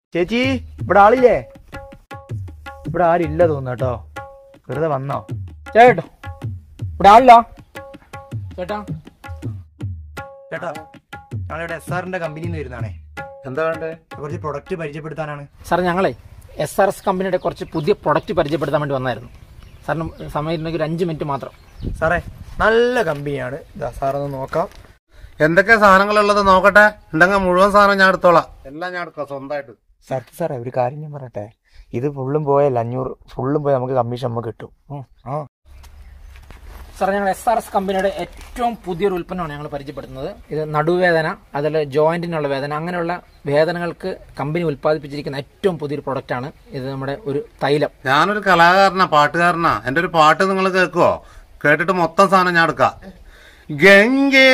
ചേച്ചി ഇവിടെ ആളില്ലേ ഇവിടെ ആരില്ല തോന്നുന്നു കേട്ടോ വെറുതെ വന്നോ ചേട്ടോ ഇവിടെ ആളില്ലോ ചേട്ടാ ചേട്ടാ ഞങ്ങളിവിടെ എസ് ആറിന്റെ കമ്പനിയിൽ നിന്ന് വരുന്നതാണേ എന്താ വേണ്ടേ കുറച്ച് പ്രൊഡക്റ്റ് പരിചയപ്പെടുത്താനാണ് സാർ ഞങ്ങളെ എസ് ആർ എസ് കമ്പനിയുടെ കുറച്ച് പുതിയ പ്രൊഡക്റ്റ് പരിചയപ്പെടുത്താൻ വേണ്ടി വന്നായിരുന്നു സാറിന് സമയം ഇരുന്നെങ്കിൽ ഒരു അഞ്ച് മിനിറ്റ് മാത്രം സാറേ നല്ല കമ്പനിയാണ് ഇതാ സാറൊന്ന് നോക്കാം എന്തൊക്കെ സാധനങ്ങളുള്ളത് നോക്കട്ടെ ഉണ്ടെങ്കിൽ മുഴുവൻ സാധനം ഞാൻ എടുത്തോളാം എല്ലാം ഞാൻ എടുക്കാം സ്വന്തമായിട്ട് സത്യ സാറേ ഒരു കാര്യം ഞാൻ പറയട്ടെ ഇത് ഫുള്ളും പോയല്ല അഞ്ഞൂറ് ഫുള്ളും പോയി നമുക്ക് കമ്മീഷൻ നമുക്ക് കിട്ടും ഉം, ആ സാർ ഞങ്ങൾ എസ് ആർ എസ് കമ്പനിയുടെ ഏറ്റവും പുതിയൊരു ഉൽപ്പന്നമാണ് ഞങ്ങൾ പരിചയപ്പെടുത്തുന്നത് ഇത് നടുവേദന അതിൽ ജോയിന്റിനുള്ള വേദന അങ്ങനെയുള്ള വേദനകൾക്ക് കമ്പനി ഉൽപ്പാദിപ്പിച്ചിരിക്കുന്ന ഏറ്റവും പുതിയൊരു പ്രൊഡക്റ്റാണ് ഇത് നമ്മുടെ ഒരു തൈലം ഞാനൊരു കലാകാരനാ പാട്ടുകാരനാ എന്റെ ഒരു പാട്ട് നിങ്ങൾ കേൾക്കുവോ കേട്ടിട്ട് മൊത്തം സാധനം ഞാൻ എടുക്കാം ഗംഗേ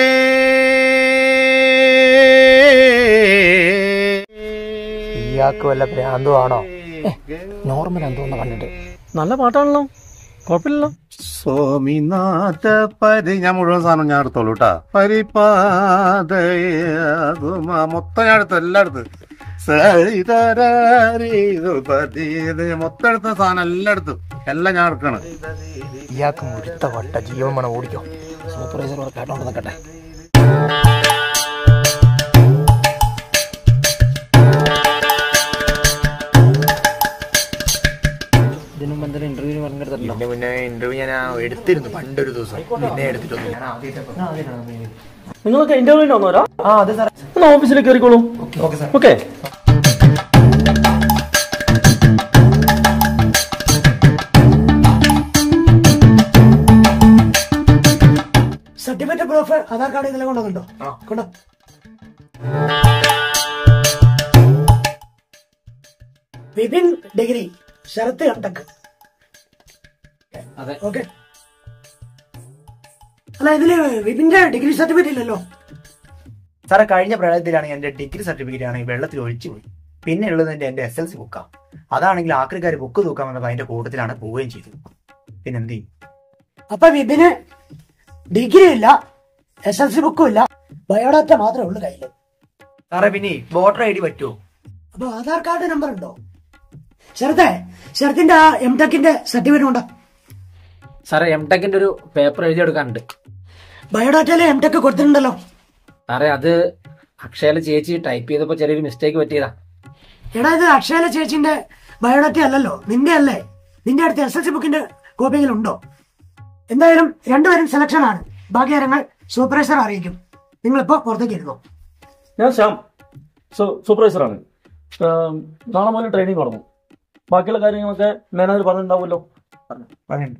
ഇയാൾക്ക് വല്ല ഭ്രാന്തും ആണോ നോർമൽ എന്തോന്ന് കണ്ടിട്ട് നല്ല പാട്ടാണല്ലോ കുഴപ്പമില്ലല്ലോ സ്വാമിനാഥ പരി ഞാൻ മുഴുവൻ സാധനം ഞാൻ എടുത്തോളൂ കേട്ടാ പരിപാതയാകുമാ മൊത്തം ഞാൻ എടുത്തു എല്ലാം എടുത്ത് സരിതരാരീതുപതി. ഇത് മൊത്തം എടുത്ത സാധനം എല്ലാം എടുത്തു എല്ലാം ഞാൻ എടുക്കണം ഇയാൾക്ക് മുഴുത്ത വട്ട ജീവൻ വേണം ഓടിക്കോ സൂപ്പർവൈസർ കേട്ടോണ്ട് നിൽക്കട്ടെ ഇതിനു മുമ്പ് എന്തെങ്കിലും ഇന്റർവ്യൂവിന് പങ്കെടുത്തിട്ടുണ്ടോ ഇതിന്റെ മുന്നേ ഇന്റർവ്യൂ ഞാൻ എടുത്തിരുന്നു പണ്ടൊരു ദിവസം പിന്നെ എടുത്തിട്ടൊന്നും ഞാൻ ആദ്യമായിട്ട് നിങ്ങളൊക്കെ ഇന്റർവ്യൂവിന് വന്നവരാ ആ അതെ സാറേ ഒന്ന് ഓഫീസിലേക്ക് കയറിക്കോളൂ okay sir okay certificate proof Aadhaar card ഇതെല്ലാം കൊണ്ടുവന്നുണ്ടോ കൊണ്ടോ വിപിൻ ഡിഗ്രി ശരത്ത് കണ്ടക്ക് അതെ ഓക്കെ അല്ല ഇതില് വിപിന്റെ ഡിഗ്രി സർട്ടിഫിക്കറ്റ് ഇല്ലല്ലോ സാറേ കഴിഞ്ഞ പ്രളയത്തിലാണ് എന്റെ ഡിഗ്രി സർട്ടിഫിക്കറ്റ് ആണെങ്കിൽ വെള്ളത്തിൽ ഒഴിച്ചു പോയി പിന്നെ ഉള്ളത് എന്റെ എന്റെ എസ് എൽ സി ബുക്കാ അതാണെങ്കിൽ ആക്രിക്കാർ ബുക്ക് തൂക്കാൻ വന്നപ്പോൾ അതിന്റെ കൂട്ടത്തിലാണ് പോവുകയും ചെയ്തത് പിന്നെ എന്ത് ചെയ്യും അപ്പൊ വിപിന് ഡിഗ്രി ഇല്ല എസ് എൽ സി ബുക്കും ഇല്ല ബയോഡാറ്റ മാത്രമേ ഉള്ളൂ കയ്യില് സാറേ പിന്നെ വോട്ടർ ഐ ഡി പറ്റുമോ അപ്പൊ ആധാർ കാർഡ് നമ്പർ ഉണ്ടോ ശരത്തെ ശരത്തിന്റെ ആ എം ടെക്കിന്റെ സർട്ടിഫിക്കറ്റ് ഉണ്ടോ സാറേ എം ടെക്കിന്റെ ഒരു പേപ്പർ എഴുതിയെടുക്കാനുണ്ട് ബയോഡാറ്റയിലെ എം ടെക് കൊടുത്തിട്ടുണ്ടല്ലോ സാറേ അത് അക്ഷയയിലെ ചേച്ചി ടൈപ്പ് ചെയ്തപ്പോൾ ചെറിയൊരു മിസ്റ്റേക്ക് പറ്റിയതാ എടാ ഇത് അക്ഷയല ചേച്ചിന്റെ ബയോഡാറ്റ അല്ലല്ലോ നിന്റെ അല്ലേ നിന്റെ അടുത്ത് എസ് എൽ സി ബുക്കിന്റെ കോപ്പിയെങ്കിലും ഉണ്ടോ എന്തായാലും രണ്ടുപേരും സെലക്ഷൻ ആണ് ബാക്കി കാര്യങ്ങൾ സൂപ്പർവൈസർ അറിയിക്കും നിങ്ങളിപ്പോ പുറത്തേക്ക് ഇരുന്നോ ഞാൻ ശ്യാം സു സൂപ്പർവൈസറാണ് ഏം, നാളെ മുതൽ ട്രെയിനിങ് തുടങ്ങും ബാക്കിയുള്ള കാര്യങ്ങളൊക്കെ മാനേജർ പറഞ്ഞിട്ടുണ്ടാവുമല്ലോ പറയുന്നുണ്ട്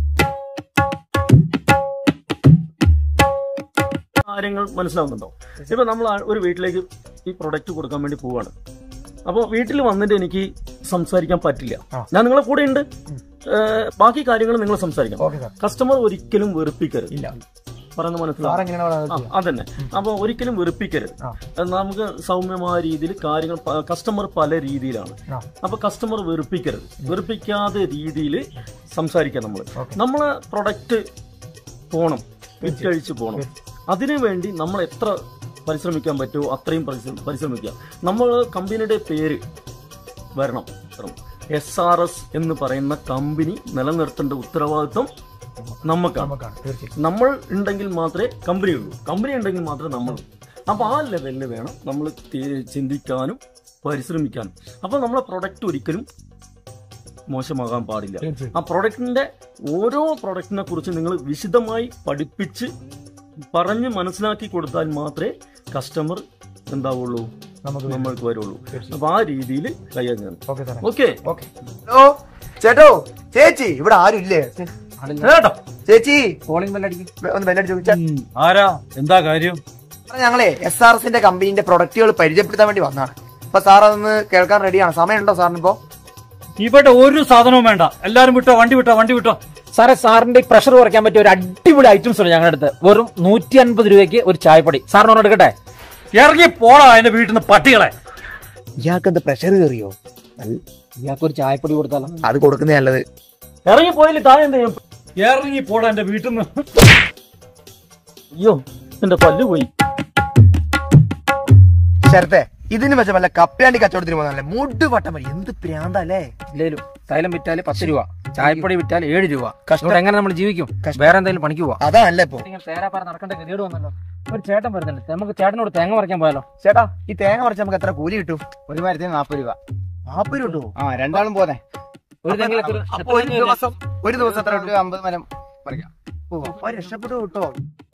കാര്യങ്ങൾ മനസ്സിലാവുന്നുണ്ടോ ഇപ്പൊ നമ്മൾ ആ- ഒരു വീട്ടിലേക്ക് ഈ പ്രൊഡക്റ്റ് കൊടുക്കാൻ വേണ്ടി പോവാണ് അപ്പോൾ വീട്ടിൽ വന്നിട്ട് എനിക്ക് സംസാരിക്കാൻ പറ്റില്ല ഞാൻ നിങ്ങളെ കൂടെ ഉണ്ട് ഏഹ്, ബാക്കി കാര്യങ്ങൾ നിങ്ങൾ സംസാരിക്കണം ഓക്കെ സാർ കസ്റ്റമർ ഒരിക്കലും വെറുപ്പിക്കരുത് ഇല്ല പറയുന്നത് സാർ മനസ്സിലാവും എങ്ങനെയാണ് ആ, അതന്നെ അപ്പൊ ഒരിക്കലും വെറുപ്പിക്കരുത് ആ. നമുക്ക് സൗമ്യമായ രീതിയിൽ കാര്യങ്ങൾ കസ്റ്റമർ പല രീതിയിലാണ് ആ. അപ്പൊ കസ്റ്റമർ വെറുപ്പിക്കരുത് വെറുപ്പിക്കാതെ രീതിയിൽ സംസാരിക്കാം നമ്മൾ നമ്മളെ പ്രൊഡക്റ്റ് പോണം വിറ്റഴിച്ച് പോണം അതിനു വേണ്ടി നമ്മൾ എത്ര പരിശ്രമിക്കാൻ പറ്റുമോ അത്രയും പരിശ്ര- പരിശ്രമിക്കുക നമ്മൾ കമ്പനിയുടെ പേര് വരണം എസ് ആർ എസ് എന്ന് പറയുന്ന കമ്പനി നിലനിർത്തേണ്ട ഉത്തരവാദിത്വം നമുക്കാണ് നമുക്കാണ് തീർച്ചയായും നമ്മൾ ഉണ്ടെങ്കിൽ മാത്രമേ കമ്പനി ഉള്ളൂ കമ്പനി ഉണ്ടെങ്കിൽ മാത്രമേ നമ്മൾ അപ്പൊ ആ ലെവലിൽ വേണം നമ്മൾ ചിന്തിക്കാനും പരിശ്രമിക്കാനും അപ്പൊ നമ്മളെ പ്രൊഡക്റ്റ് ഒരിക്കലും മോശമാകാൻ പാടില്ല തീർച്ചയായും. ആ പ്രൊഡക്റ്റിന്റെ ഓരോ പ്രൊഡക്റ്റിനെ കുറിച്ച് നിങ്ങൾ വിശദമായി പഠിപ്പിച്ച് പറഞ്ഞ് മനസ്സിലാക്കി കൊടുത്താൽ മാത്രമേ കസ്റ്റമർ എന്താവുള്ളൂ നമുക്ക് നമ്മൾക്ക് വരുള്ളൂ അപ്പൊ ആ രീതിയിൽ കൈകാര്യം ചെയ്യണം ഓക്കെ സാറേ ഓക്കെ ഓക്കെ ഹലോ ചേട്ടോ ചേച്ചി ഇവിടെ ആരും ഇല്ലേ കേട്ടോ ചേച്ചി കോളിംഗ് ബെല്ലടിക്കും ഒന്ന് ബെല്ലടിച്ച് ചോദിച്ചാ ആരാ എന്താ കാര്യം സാറേ, ഞങ്ങളെ എസ് ആർ എസിന്റെ കമ്പനീന്റെ പ്രൊഡക്റ്റുകൾ പരിചയപ്പെടുത്താൻ വേണ്ടി വന്നതാണ് അപ്പൊ സാർ അതൊന്ന് കേൾക്കാൻ റെഡിയാണ് സമയമുണ്ടോ സാറിന് ഇപ്പോ ഇവിടെ ഒരു സാധനവും വേണ്ട എല്ലാരും വിട്ടോ വണ്ടി വിട്ടോ വണ്ടി വിട്ടോ സാറേ സാറിന്റെ പ്രഷർ കുറയ്ക്കാൻ പറ്റിയ ഒരു അടിപൊളി ഐറ്റംസ് ഉണ്ട് ഞങ്ങളുടെ അടുത്ത് വെറും നൂറ്റി അൻപത് രൂപയ്ക്ക് ഒരു ചായപ്പൊടി സാറിന് ഒരെണ്ണം എടുക്കട്ടെ ഇറങ്ങി പോടാ എന്റെ വീട്ടിൽ നിന്ന് പട്ടികളെ ഇയാൾക്ക് എന്താ പ്രഷർ കയറിയോ ഇയാൾക്ക് ഒരു ചായപ്പൊടി കൊടുത്താലോ അത് കൊടുക്കുന്നേ നല്ലത് ഇറങ്ങി പോയില്ല താഴെ എന്ത് ചെയ്യും ഇറങ്ങി പോടാ എന്റെ വീട്ടിൽ നിന്ന് അയ്യോ എന്റെ പല്ല് പോയി ശരത്തെ ഇതിന് വെച്ച വല്ല കപ്പയാണ്ടി കച്ചവടത്തിന് പോകുന്നല്ലേ മുഡ് വട്ടം വരി എന്ത് പ്രാന്തല്ലേ ഇല്ലേലും തൈലം വിറ്റാല് പത്ത് രൂപ ചായപ്പൊടി വിറ്റാൽ ഏഴ് രൂപ ഇവിടെ എങ്ങനെ നമ്മൾ ജീവിക്കും വേറെ എന്തെങ്കിലും പണിക്ക് പോവാ അതാണല്ലേ ഇപ്പൊ ഇങ്ങനെ തേരാപ്പാറ നടക്കേണ്ട ഗതിയോട് വന്നല്ലോ ഒരു ചേട്ടൻ വരുന്നുണ്ട് നമുക്ക് ചേട്ടനോട് തേങ്ങ പറിക്കാൻ പോയാലോ ചേട്ടാ ഈ തേങ്ങ പറിച്ച് നമുക്ക് എത്ര കൂലി കിട്ടും ഒരു മരത്തിന് നാപ്പത് രൂപ നാപ്പത് രൂപ കിട്ടുമോ ആ രണ്ടാളും പോന്നെ ഒരു തെങ്ങിലൊക്കെ ഒരു- അപ്പൊ ഒരു ദിവസം ഒരു ദിവസം എത്ര ഒരു അമ്പത് മരം പറിക്കാം ഓ അപ്പൊ രക്ഷപ്പെട്ടു കിട്ടോ